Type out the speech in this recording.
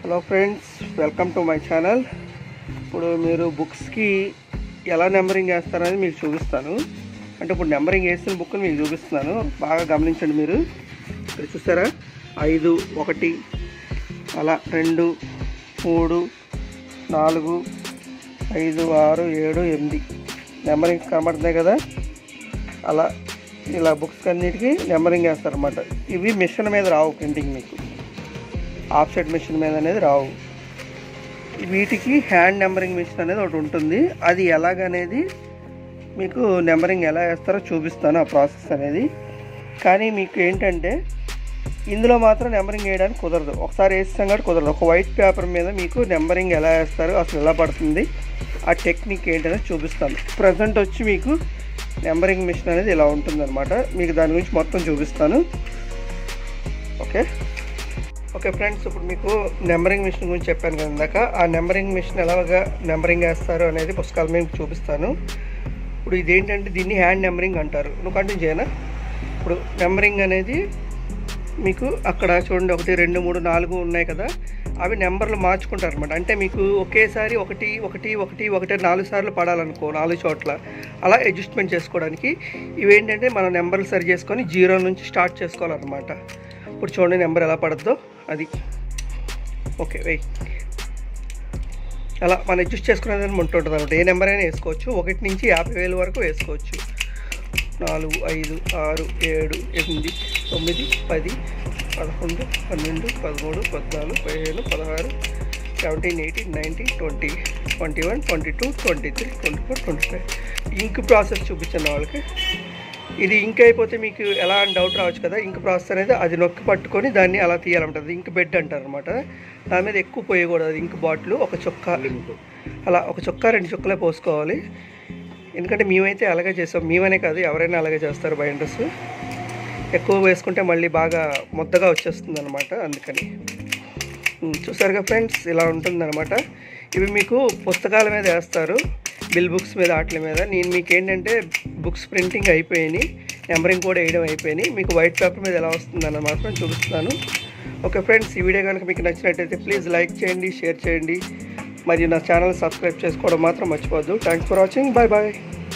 hello friends welcome to my channel ఇప్పుడు మీరు బుక్స్కి ఎలా నెంబరింగ్ వేస్తారనేది మీకు చూపిస్తాను అంటే ఇప్పుడు నెంబరింగ్ వేసిన బుక్ని మీకు చూపిస్తున్నాను బాగా గమనించండి మీరు ఇక్కడ చూస్తారా ఐదు ఒకటి అలా రెండు మూడు నాలుగు ఐదు ఆరు ఏడు ఎనిమిది నెంబరింగ్ కనబడుతున్నాయి కదా అలా ఇలా బుక్స్ అన్నిటికీ నెంబరింగ్ వేస్తారన్నమాట ఇవి మిషన్ మీద రావు ప్రింటింగ్ మీకు ఆఫ్సెట్ మిషన్ మీద అనేది రావు వీటికి హ్యాండ్ నెంబరింగ్ మిషన్ అనేది ఒకటి ఉంటుంది అది ఎలాగనేది మీకు నెంబరింగ్ ఎలా వేస్తారో చూపిస్తాను ఆ ప్రాసెస్ అనేది కానీ మీకు ఏంటంటే ఇందులో మాత్రం నెంబరింగ్ వేయడానికి కుదరదు ఒకసారి వేస్తాం కాబట్టి కుదరదు ఒక వైట్ పేపర్ మీద మీకు నెంబరింగ్ ఎలా వేస్తారు అసలు ఎలా పడుతుంది ఆ టెక్నిక్ ఏంటనేది చూపిస్తాను ప్రజెంట్ వచ్చి మీకు నెంబరింగ్ మిషన్ అనేది ఇలా ఉంటుందన్నమాట మీకు దాని గురించి మొత్తం చూపిస్తాను ఓకే ఓకే ఫ్రెండ్స్ ఇప్పుడు మీకు నెంబరింగ్ మిషన్ గురించి చెప్పాను కదా ఇందాక ఆ నెంబరింగ్ మిషన్ ఎలాగా నెంబరింగ్ వేస్తారు అనేది పుస్తకాలు మీకు చూపిస్తాను ఇప్పుడు ఇదేంటంటే దీన్ని హ్యాండ్ నెంబరింగ్ అంటారు నువ్వు కంటిన్యూ చేయనా ఇప్పుడు నెంబరింగ్ అనేది మీకు అక్కడ చూడండి ఒకటి రెండు మూడు నాలుగు ఉన్నాయి కదా అవి నెంబర్లు మార్చుకుంటారు అనమాట అంటే మీకు ఒకేసారి ఒకటి ఒకటి ఒకటి ఒకటి నాలుగు సార్లు పడాలనుకో నాలుగు చోట్ల అలా అడ్జస్ట్మెంట్ చేసుకోవడానికి ఇవేంటంటే మనం నెంబర్లు సరి చేసుకొని జీరో నుంచి స్టార్ట్ చేసుకోవాలన్నమాట ఇప్పుడు చూడండి నెంబర్ ఎలా పడుతుందో అది ఓకే వెయ్యి అలా మనం అడ్జస్ట్ చేసుకునేది ఉంటుంటుంది అనమాట ఏ నెంబర్ అయినా వేసుకోవచ్చు ఒకటి నుంచి యాభై వేల వరకు వేసుకోవచ్చు నాలుగు ఐదు ఆరు ఏడు ఎనిమిది తొమ్మిది పది పదకొండు పన్నెండు పదమూడు పద్నాలుగు పదిహేను పదహారు seventeen eighteen nineteen twenty twenty one twenty two twenty three twenty four twenty five ink process చూపించండి వాళ్ళకి ఇది ఇంక్ అయిపోతే మీకు ఎలా అని డౌట్ రావచ్చు కదా ఇంక్ ప్రాసెస్ అనేది అది నొక్కి పట్టుకొని దాన్ని అలా తీయాలంటుంది ఇంక్ బెడ్ అంటారు అనమాట దాని మీద ఎక్కువ పోయకూడదు అది ఇంక్ బాటిల్ ఒక చొక్కా అలా ఒక చొక్కా రెండు చొక్కలే పోసుకోవాలి ఎందుకంటే మేమైతే అలాగే చేస్తాం మేమనే కాదు ఎవరైనా అలాగే చేస్తారు బైండర్స్ ఎక్కువ వేసుకుంటే మళ్ళీ బాగా ముద్దగా వచ్చేస్తుంది అనమాట అందుకని ఉమ్, చూసారుగా ఫ్రెండ్స్ ఇలా ఉంటుందన్నమాట ఇవి మీకు పుస్తకాల మీద వేస్తారు బిల్ బుక్స్ మీద వాటి మీద నేను మీకు ఏంటంటే బుక్స్ ప్రింటింగ్ అయిపోయినాయి నెంబరింగ్ కూడా వేయడం అయిపోయినాయి మీకు వైట్ పేపర్ మీద ఎలా వస్తుందన్న మాత్రం చూపిస్తాను ఓకే ఫ్రెండ్స్ ఈ వీడియో కనుక మీకు నచ్చినట్టయితే ప్లీజ్ లైక్ చేయండి షేర్ చేయండి మరియు నా ఛానల్ సబ్స్క్రైబ్ చేసుకోవడం మాత్రం మర్చిపోవద్దు thanks for watching bye bye